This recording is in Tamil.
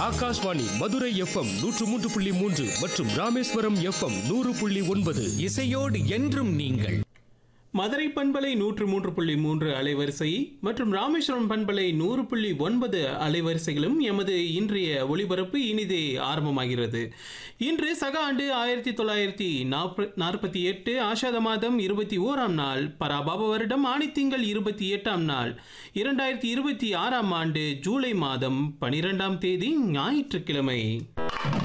ஆகாஷ்வாணி மதுரை எஃப்எம் நூற்று மூன்று புள்ளி மூன்று மற்றும் ராமேஸ்வரம் எஃப்எம் நூறு புள்ளி ஒன்பது இசையோடு என்றும் நீங்கள் மதுரை பண்பலை நூற்று மூன்று புள்ளி மூன்று அலைவரிசை மற்றும் ராமேஸ்வரம் பண்பலை நூறு புள்ளி ஒன்பது அலைவரிசைகளும் எமது இன்றைய ஒளிபரப்பு இனிதே ஆரம்பமாகிறது இன்று சக ஆண்டு ஆயிரத்தி தொள்ளாயிரத்தி நாற்பத்தி எட்டு ஆஷாத மாதம் இருபத்தி ஓராம் நாள் பராபாப வருடம் ஆணித்திங்கள் இருபத்தி எட்டாம் நாள் இரண்டாயிரத்தி இருபத்தி ஆறாம் ஆண்டு ஜூலை மாதம் பனிரெண்டாம் தேதி ஞாயிற்றுக்கிழமை